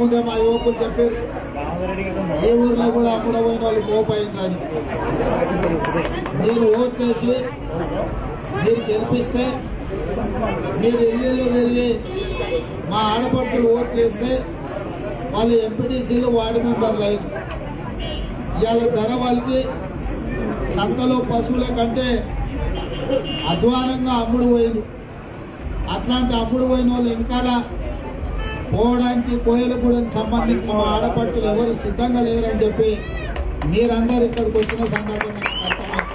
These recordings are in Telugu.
ముందే మా యువకులు చెప్పారు ఏ ఊర్లో కూడా అమ్ముడపోయిన వాళ్ళు మోపైందని మీరు ఓట్లేసి మీరు గెలిపిస్తే మీరు ఇల్లు తిరిగి మా ఆడపడుచులు ఓట్లు వేస్తే వాళ్ళు ఎంపీటీసీలు వార్డు మెంబర్లు అయింది ఇవాళ ధర వాళ్ళకి సంతలో పశువుల కంటే అధ్వానంగా అమ్ముడు పోయింది అట్లాంటి అమ్ముడు పోయిన వాళ్ళు వెనకాల పోవడానికి కోయలగూడెంకి సంబంధించిన మా ఆడపడుచులు ఎవరు సిద్ధంగా లేరని చెప్పి మీరందరూ ఇక్కడికి వచ్చిన సందర్భంగా నాకు అర్థమైంది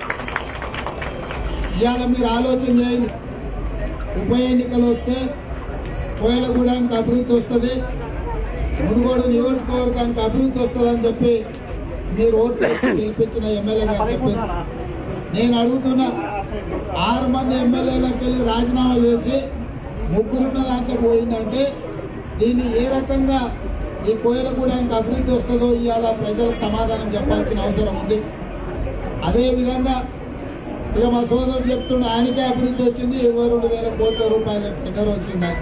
ఇవాళ మీరు ఆలోచన చేయండి ఉప ఎన్నికలు వస్తే కోయలగూడానికి అభివృద్ధి వస్తుంది మునుగోడు నియోజకవర్గానికి అభివృద్ధి వస్తుందని చెప్పి మీరు ఓట్లు వేసి గెలిపించిన ఎమ్మెల్యే గారు చెప్పారు నేను అడుగుతున్నా ఆరు మంది ఎమ్మెల్యేలకు వెళ్ళి రాజీనామా చేసి ముగ్గురున్న దాంట్లోకి పోయిందంటే దీన్ని ఏ రకంగా ఈ కోయలగూడానికి అభివృద్ధి వస్తుందో ఇవాళ ప్రజలకు సమాధానం చెప్పాల్సిన అవసరం ఉంది అదే విధంగా ఇక మా సోదరుడు చెప్తుండే ఆయనకే అభివృద్ధి వచ్చింది ఇరవై రెండు వేల కోట్ల రూపాయల టెండర్ వచ్చిందని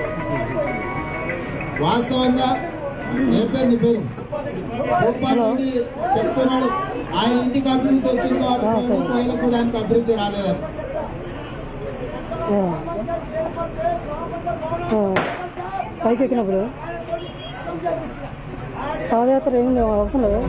వాస్తవంగా ఏం పేరు నీ పేరు గోపాల్ రెడ్డి చెప్తున్నాడు ఆయన ఇంటికి అభివృద్ధి వచ్చింది కాబట్టి కోయలగూడానికి అభివృద్ధి రాలేదని ఆ. ఆ. పైకి ఎక్కినప్పుడు పాదయాత్ర ఏమి అవసరం లేదు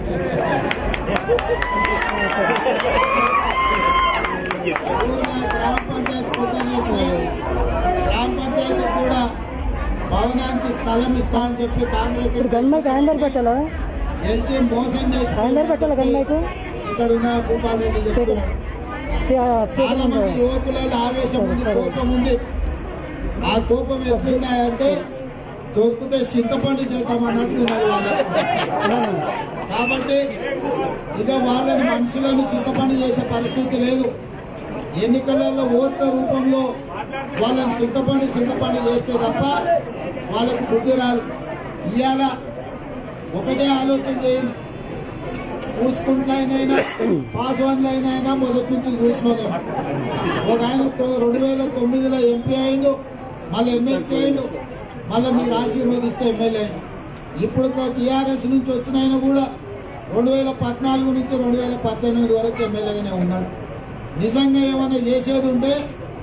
ఊర్లో గ్రామ పంచాయతీ కొత్త చేస్తే గ్రామ పంచాయతీ కూడా భవనానికి స్థలం ఇస్తా అని చెప్పి కాంగ్రెస్ ఇప్పుడు గన్మైక్ హ్యాండల్ పెట్టాలా గెలిచి మోసం చేసి హ్యాండల్ పెట్టాలా గన్మైక్ ఇక్కడ ఉన్న భూపాల్ రెడ్డి చెప్తున్నాడు చాలా స్పీకర్ మంది యువకులలో ఆవేశం ఉంది కోపం ఉంది ఆ కోపం ఎట్లున్నాయంటే దొరికితే చింతపండు చేద్దామన్నట్టున్నది వాళ్ళకు కాబట్టి ఇక వాళ్ళని మనుషులను సిద్ధపని చేసే పరిస్థితి లేదు ఎన్నికలలో ఓట్ల రూపంలో వాళ్ళని సిద్ధపడి సిద్ధపడి చేస్తే తప్ప వాళ్ళకు బుద్ధి రాదు ఇవాళ ఒకటే ఆలోచన చేయండి పూసుకుంట్లైనా పాస్ వన్లైనా మొదటి నుంచి చూసినోనే ఒక ఆయన తొ- రెండు వేల తొమ్మిదిలో ఎంపీ అయిండు మళ్ళీ ఎమ్మెల్సీ అయిండు మళ్ళీ మీరు ఆశీర్వదిస్తే ఎమ్మెల్యే అయిండు ఇప్పుడు టీఆర్ఎస్ నుంచి వచ్చిన ఆయన కూడా రెండు వేల పద్నాలుగు నుంచి రెండు వేల పద్దెనిమిది వరకు ఎమ్మెల్యేగానే ఉన్నాడు నిజంగా ఏమైనా చేసేది ఉంటే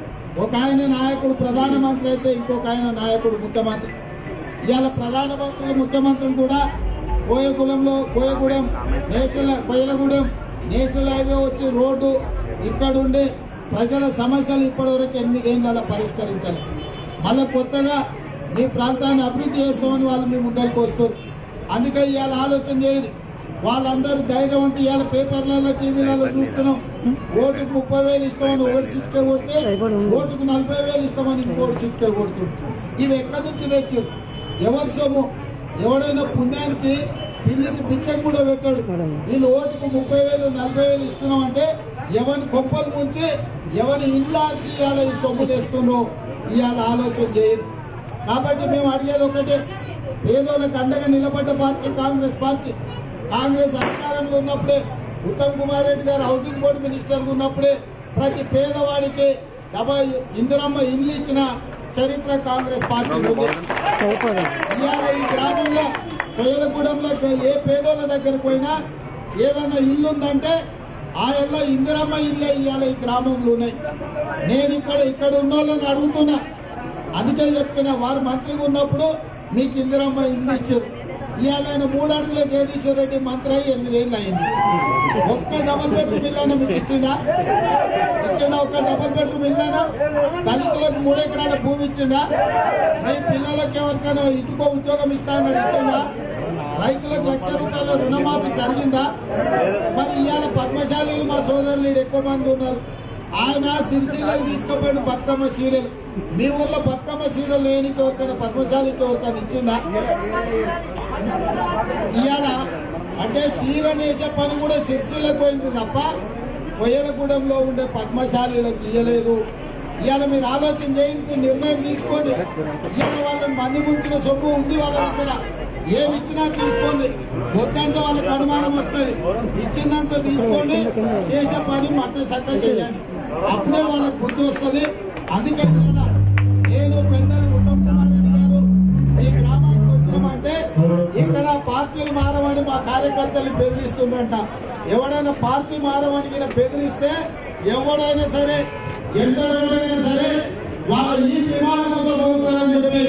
ఒక ఆయన నాయకుడు ప్రధానమంత్రి అయితే ఇంకొక ఆయన నాయకుడు ముఖ్యమంత్రి ఇవాళ ప్రధానమంత్రులు ముఖ్యమంత్రులు కూడా కోయగూడెంలో Koyagudem national Koyalagudem national highway వచ్చి రోడ్డు ఇక్కడ ఉండే ప్రజల సమస్యలు ఇప్పటివరకు ఎనిమిదేళ్లలో పరిష్కరించాలి మళ్ళీ కొత్తగా మీ ప్రాంతాన్ని అభివృద్ధి చేస్తామని వాళ్ళు మీ ముందరికి వస్తారు అందుకే ఇవాళ ఆలోచన చేయండి వాళ్ళందరూ ధైర్యవంత ఇవాళ పేపర్లలో టీవీలలో చూస్తున్నాం ఓటుకు ముప్పై వేలు ఇస్తామని ఒకటి సీట్కే కొడితే ఓటుకు నలభై వేలు ఇస్తామని ఇంకోటి సీట్కే కొడుతుంది ఇది ఎక్కడి నుంచి తెచ్చారు ఎవరి సొమ్ము ఎవడైనా పుణ్యానికి పిల్లికి పిచ్చం కూడా పెట్టాడు వీళ్ళు ఓటుకు ముప్పై వేలు నలభై వేలు ఇస్తున్నాం అంటే ఎవరి కొప్పలు ముంచి ఎవరి ఇల్లాల్సి ఇవాళ ఈ సొమ్ము తెస్తుండ్రో ఇవాళ ఆలోచన చేయరు కాబట్టి మేము అడిగేది ఒకటే పేదోళ్ళకి అండగా నిలబడ్డ పార్టీ కాంగ్రెస్ పార్టీ కాంగ్రెస్ అధికారంలో ఉన్నప్పుడే ఉత్తమ్ కుమార్ రెడ్డి గారు హౌసింగ్ బోర్డు మినిస్టర్ ఉన్నప్పుడే ప్రతి పేదవాడికి డెబ్బై ఇందిరమ్మ ఇల్లు ఇచ్చిన చరిత్ర కాంగ్రెస్ పార్టీ ఉంది అయిపోయింది ఇవాళ ఈ గ్రామంలో కోయలగూడెంలో ఏ పేదోళ్ళ దగ్గరకు పోయినా ఏదైనా ఇల్లు ఉందంటే ఆ ఇళ్ళ ఇందిరమ్మ ఇల్లే ఇవాళ ఈ గ్రామంలో ఉన్నాయి నేను ఇక్కడ ఇక్కడ ఉన్న వాళ్ళని అడుగుతున్నా అందుకే చెప్తున్నా వారు మంత్రిగా ఉన్నప్పుడు మీకు ఇందిరమ్మ ఇల్లు ఇచ్చారు ఇవాళ ఆయన మూడు అడుగుల జగదీశ్వర్ రెడ్డి మంత్రి అయ్యి ఎనిమిదేళ్ళు అయింది ఒక్క డబల్ బెడ్రూమ్ ఇల్లు మీకు ఇచ్చిందా ఇచ్చిందా ఒక్క డబల్ బెడ్రూమ్ ఇల్లానా దళితులకు మూడు ఎకరాల భూమి ఇచ్చిందా మీ పిల్లలకి ఎవరికైనా ఇంటికో ఉద్యోగం ఇస్తానని ఇచ్చిందా రైతులకు లక్ష రూపాయల రుణమాఫీ జరిగిందా మరి ఇవాళ పద్మశాలీలు మా సోదరులు ఈడ ఎక్కువ మంది ఉన్నారు ఆయన సిరిసిల్లకు తీసుకుపోయిన బతుకమ్మ సీరియల్ మీ ఊర్లో బతుకమ్మ సీరియల్ లేనికి ఎవరికైనా పద్మశాలికి ఎవరికైనా ఇచ్చిందా ఇవాళ అంటే సీరని వేసే పని కూడా సిరిసిల్లకు పోయింది తప్ప కొయ్యలగూడెంలో ఉండే పద్మశాలీలకు ఇయ్యలేదు ఇవాళ మీరు ఆలోచన చేయించి నిర్ణయం తీసుకోండి ఇవాళ వాళ్ళని మంది ముంచిన సొమ్ము ఉంది వాళ్ళ దగ్గర ఏమి ఇచ్చినా తీసుకోండి వద్దంటే వాళ్ళకి అనుమానం వస్తుంది ఇచ్చిందంత తీసుకోండి చేసే పని మట్ట చక్క చేయండి అప్పుడే వాళ్ళకి బుద్ధి వస్తుంది అందుకని ఇవాళ నేను పెద్దలు ఉత్తమ్ కుమార్ రెడ్డి గారు ఈ గ్రామానికి వచ్చినామంటే పార్టీలు మారమని మా కార్యకర్తలు బెదిరిస్తుందంట ఎవడైనా పార్టీ మారమని ఈయన బెదిరిస్తే ఎవడైనా సరే ఎక్కడైనా సరే వాళ్ళ ఈ విమానం అవుతారని చెప్పి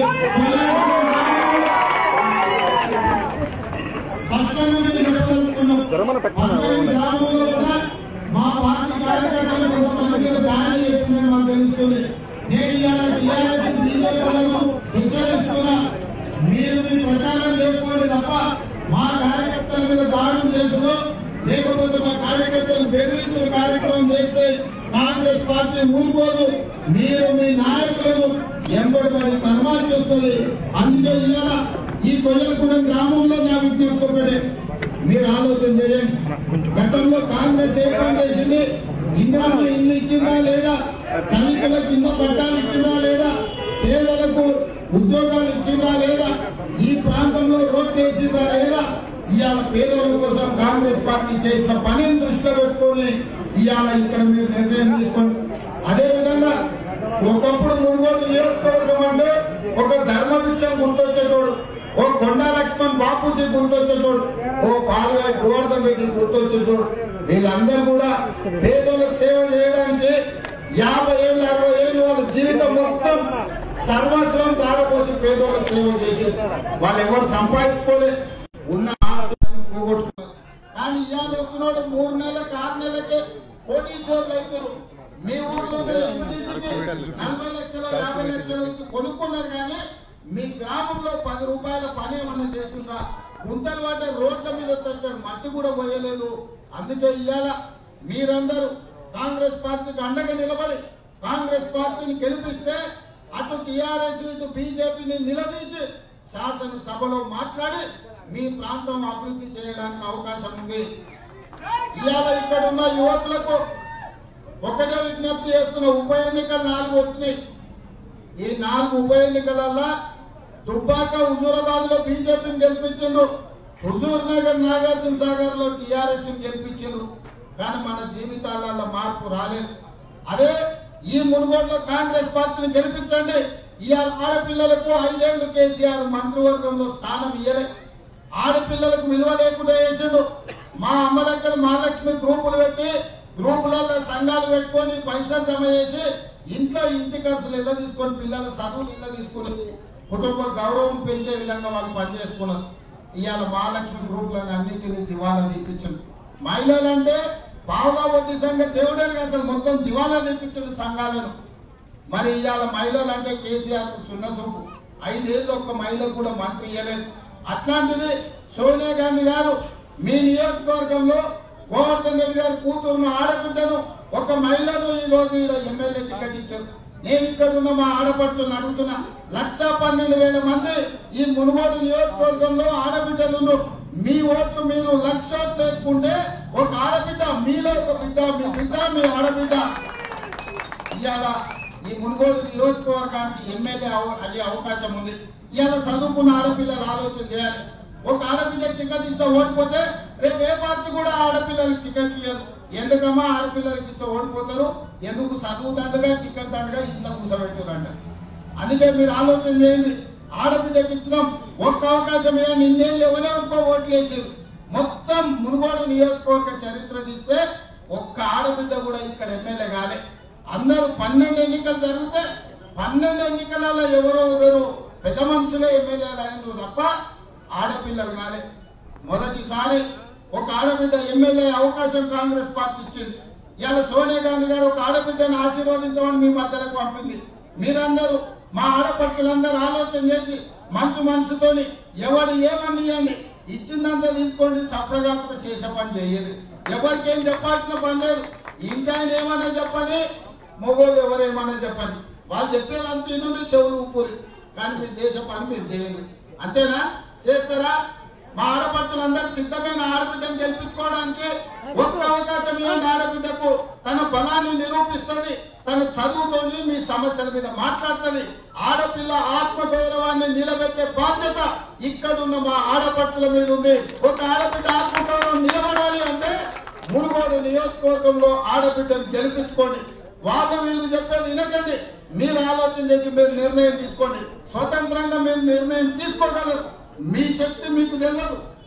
స్పష్టంగా మేము చెప్పదలుచుకున్నాం. అందరి గ్రామంలో కూడా మా పార్టీ కార్యకర్తలు కొంతమంది మీద దాడి చేస్తుందని మాకు తెలుస్తుంది నేను ఇవాళ టీఆర్ఎస్ బీజేపీ వాళ్ళను హెచ్చరిస్తున్నా మీరు మీ ప్రచారం చేసుకోండి తప్ప మా కార్యకర్తల మీద దాడులు చేస్తూ లేకపోతే మా కార్యకర్తలు బెదిరించిన కార్యక్రమం చేస్తే కాంగ్రెస్ పార్టీ ఊరుకోదు మీరు మీ నాయకులను ఎంబడి తర్మాలు చేస్తుంది అందుకే ఇవాళ ఈ కొయ్యలగూడెం గ్రామంలో నా విజ్ఞప్తి ఒకటే మీరు ఆలోచన చేయండి గతంలో కాంగ్రెస్ ఏ పని చేసింది ఇందిరామ ఇల్లు ఇచ్చిందా లేదా దళితులకు ఇన్న పట్టాలు ఇచ్చిందా లేదా పేదలకు ఉద్యోగాలు ఇచ్చిందా లేదా ఈ ప్రాంతంలో రోడ్ వేసిందా లేదా ఇవాళ పేదల కోసం కాంగ్రెస్ పార్టీ చేసిన పనిని దృష్టిలో పెట్టుకొని ఇవాళ ఇక్కడ మీరు నిర్ణయం తీసుకోండి అదే విధంగా ఒకప్పుడు మునుగోలు నియోజకవర్గం అంటే ఒక ధర్మ విషయం గుర్తొచ్చేటోడు ఓ కొండా లక్ష్మణ్ బాపూజీ గుర్తొచ్చేటోడు ఓ పాల్వాయి గోవర్ధన్ రెడ్డి గుర్తొచ్చేటోడు వీళ్ళందరూ కూడా పేదలకు సేవ చేయడానికి యాభై ఏళ్ళు అరవై ఏళ్ళు వాళ్ళ జీవితం మొత్తం సర్వస్వం దారపోసి పేదోళ్ళకి సేవ చేసి వాళ్ళు ఎవరు సంపాదించుకోలే ఉన్న ఆస్తులను పోగొట్టుకున్నారు కానీ ఇవాళ వచ్చినోడు మూడు నెలలకు ఆరు నెలలకే కోటీశ్వర్లు అవుతారు మీ ఊర్లోనే ఎంపీసీకి నలభై లక్షలు యాభై లక్షలు ఇచ్చి కొనుక్కున్నారు కానీ మీ గ్రామంలో పది రూపాయల పని ఏమన్నా చేసిందా గుంతలు పడ్డ రోడ్ల మీద తట్టాడు మట్టి కూడా పోయలేదు అందుకే ఇవాళ మీరందరూ కాంగ్రెస్ పార్టీకి అండగా నిలబడి కాంగ్రెస్ పార్టీని గెలిపిస్తే అటు టిఆర్ఎస్ ఇటు బీజేపీని నిలదీసి శాసనసభలో మాట్లాడి మీ ప్రాంతం అభివృద్ధి చేయడానికి అవకాశం ఉంది ఇవాళ ఇక్కడ ఉన్న యువకులకు ఒకటే విజ్ఞప్తి చేస్తున్న ఉప ఎన్నికలు నాలుగు వచ్చినాయి ఈ నాలుగు ఉప ఎన్నికలల్లో దుబ్బాక హుజూరాబాద్ లో బీజేపీని గెలిపించిండ్రు హుజూర్ నగర్ నాగార్జున సాగర్ లో టిఆర్ఎస్ గెలిపించిండ్రు కానీ మన జీవితాలలో మార్పు రాలేదు అదే ఈ మునుగోడులో కాంగ్రెస్ పార్టీని గెలిపించండి ఇవాళ ఆడపిల్లలకు ఐదేళ్లు కేసీఆర్ మంత్రివర్గంలో స్థానం ఇయ్యలే ఆడపిల్లలకు విలువ లేకుండా చేసిండు మా అమ్మ దగ్గర మహాలక్ష్మి గ్రూపులు పెట్టి గ్రూపులలో సంఘాలు పెట్టుకొని పైసలు జమ చేసి ఇంట్లో ఇంటి ఖర్చులు ఎలా తీసుకొని పిల్లల చదువులు ఎలా తీసుకునేది కుటుంబ గౌరవం పెంచే విధంగా వాళ్ళు పనిచేసుకున్నారు ఇవాళ మహాలక్ష్మి గ్రూపులను అన్నింటినీ దివాలా తీపించింది మహిళలంటే పావులా వడ్డీ సంఘ దేవుడే అసలు మొత్తం దివాలా తీపించండి సంఘాలను మరి ఇవాళ మహిళలు అంటే కేసీఆర్ సున్న సొమ్ము ఐదేళ్ళు ఒక్క మహిళకు కూడా మంత్రి ఇవ్వలేదు అట్లాంటిది సోనియా గాంధీ గారు మీ నియోజకవర్గంలో గోవర్ధన్ రెడ్డి గారి కూతురును ఆడబిడ్డను ఒక మహిళను ఈ రోజు ఈడ ఎమ్మెల్యే టికెట్ ఇచ్చారు నేను ఇక్కడ ఉన్న మా ఆడపడుతున్న అడుగుతున్నా లక్ష పన్నెండు వేల మంది ఈ మునుగోడు నియోజకవర్గంలో ఆడబిడ్డలు మీ ఓట్లు మీరు లక్ష ఓట్లు వేసుకుంటే ఒక ఆడబిడ్డ మీలో ఒక బిడ్డ మీ బిడ్డ మీ ఆడబిడ్డ ఇవాళ ఈ మునుగోడు నియోజకవర్గానికి ఎమ్మెల్యే అవ- అయ్యే అవకాశం ఉంది ఇవాళ చదువుకున్న ఆడపిల్లలు ఆలోచన చేయాలి ఒక ఆడపిల్లకి టికెట్ ఇస్తే ఓడిపోతే రేపు ఏ పార్టీ కూడా ఆడపిల్లలకి టికెట్ ఇవ్వదు ఎందుకమ్మా ఆడపిల్లలకి ఇస్తే ఓడిపోతారు ఎందుకు చదువు దండగా టికెట్ దండగా ఇంత కూర్చోబెట్టారంట అందుకే మీరు ఆలోచన చేయండి ఆడపిల్లకి ఇచ్చినాం ఒక్క అవకాశం ఇవ్వండి ఇన్నేళ్ళు ఎవరే ఒక్క ఓట్లు వేసారు మొత్తం మునుగోడు నియోజకవర్గ చరిత్ర తీస్తే ఒక్క ఆడబిడ్డ కూడా ఇక్కడ ఎమ్మెల్యే కాలే అందరూ పన్నెండు ఎన్నికలు జరిగితే పన్నెండు ఎన్నికలలో ఎవరో ఎవరు పెద్ద మనుషులే ఎమ్మెల్యేలు అయినరు తప్ప ఆడపిల్లలు కాలే మొదటిసారి ఒక ఆడబిడ్డ ఎమ్మెల్యే అవకాశం కాంగ్రెస్ పార్టీ ఇచ్చింది ఇవాళ సోనియా గాంధీ గారు ఒక ఆడబిడ్డను ఆశీర్వదించమని మీ మధ్యలకు పంపింది మీరందరూ మా ఆడపడుచులందరూ ఆలోచన చేసి మంచి మనసుతోని ఎవడు ఏమని ఇవ్వండి ఇచ్చిందంతా తీసుకోండి సప్రగాకుండా చేసే పని చేయాలి ఎవరికి ఏం చెప్పాల్సిన పని లేదు ఇంకా ఆయన ఏమన్నా చెప్పండి మొగోళ్ళు ఎవరేమన్నా చెప్పండి వాళ్ళు చెప్పేదంతా ఇనుండి చెవులు ఊపూరి కానీ మీరు చేసే పని మీరు చేయండి అంతేనా చేస్తారా మా ఆడపడుచులందరూ సిద్ధమైన ఆడబిడ్డను గెలిపించుకోవడానికి ఒక్క అవకాశం ఇవ్వండి ఆడబిడ్డకు తన బలాన్ని నిరూపిస్తుంది తన చదువుతోని మీ సమస్యల మీద మాట్లాడుతుంది ఆడపిల్ల ఆత్మ గౌరవాన్ని నిలబెట్టే బాధ్యత ఇక్కడున్న మా ఆడపడుచుల మీద ఉంది ఒక ఆడబిడ్డ ఆత్మ గౌరవం నిలబడాలి అంటే మునుగోడు నియోజకవర్గంలో ఆడబిడ్డను గెలిపించుకోండి వాళ్ళు వీళ్ళు చెప్పేది వినకండి మీరు ఆలోచన చేసి మీరు నిర్ణయం తీసుకోండి స్వతంత్రంగా మీరు నిర్ణయం తీసుకోగలరు మీ శక్తి మీకు తెలియదు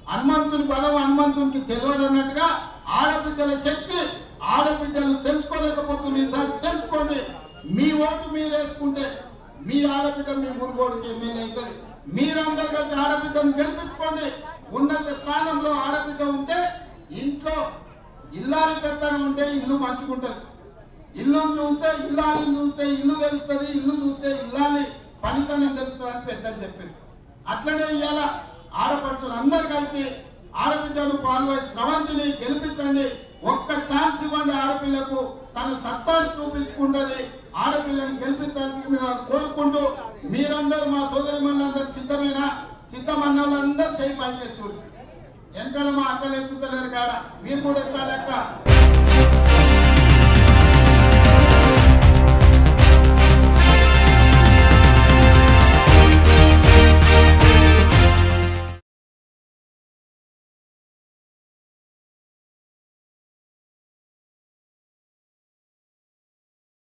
హనుమంతుని బలం హనుమంతునికి తెలియదు అన్నట్టుగా ఆడబిడ్డల శక్తి ఆడబిడ్డలు తెలుసుకోలేకపోతుంది ఈసారి తెలుసుకోండి మీ ఓటు మీరు వేసుకుంటే మీ ఆడబిడ్డ మీ మునుగోడుకి ఎమ్మెల్యే అవుతుంది మీరందరూ కలిసి ఆడబిడ్డను గెలిపించుకోండి ఉన్నత స్థానంలో ఆడబిడ్డ ఉంటే ఇంట్లో ఇల్లాలి పెత్తనం ఉంటే ఇల్లు మంచుకుంటది ఇల్లు చూస్తే ఇల్లాలి చూస్తే ఇల్లు తెలుస్తుంది ఇల్లు చూస్తే ఇల్లాలి పనితనం తెలుస్తుంది అని పెద్దలు చెప్పింది అట్లనే ఇవాళ ఆడపడుచులు అందరు కలిసి ఆడబిడ్డలు పాల్గొని స్రవంతిని గెలిపించండి ఒక్క ఛాన్స్ ఇవ్వండి ఆడపిల్లకు తన సత్తాన్ని చూపించుకుంటది ఆడపిల్లని గెలిపించాల్సింది కోరుకుంటూ మీరందరూ మా సోదరి మనందరూ సిద్ధమేనా సిద్ధమన్న వాళ్ళందరూ సేఫ్ అయిపోతుంది వెనకాల మా అక్కలు ఎక్కుతలేరు కాడ మీరు కూడా ఎక్కాలెక్క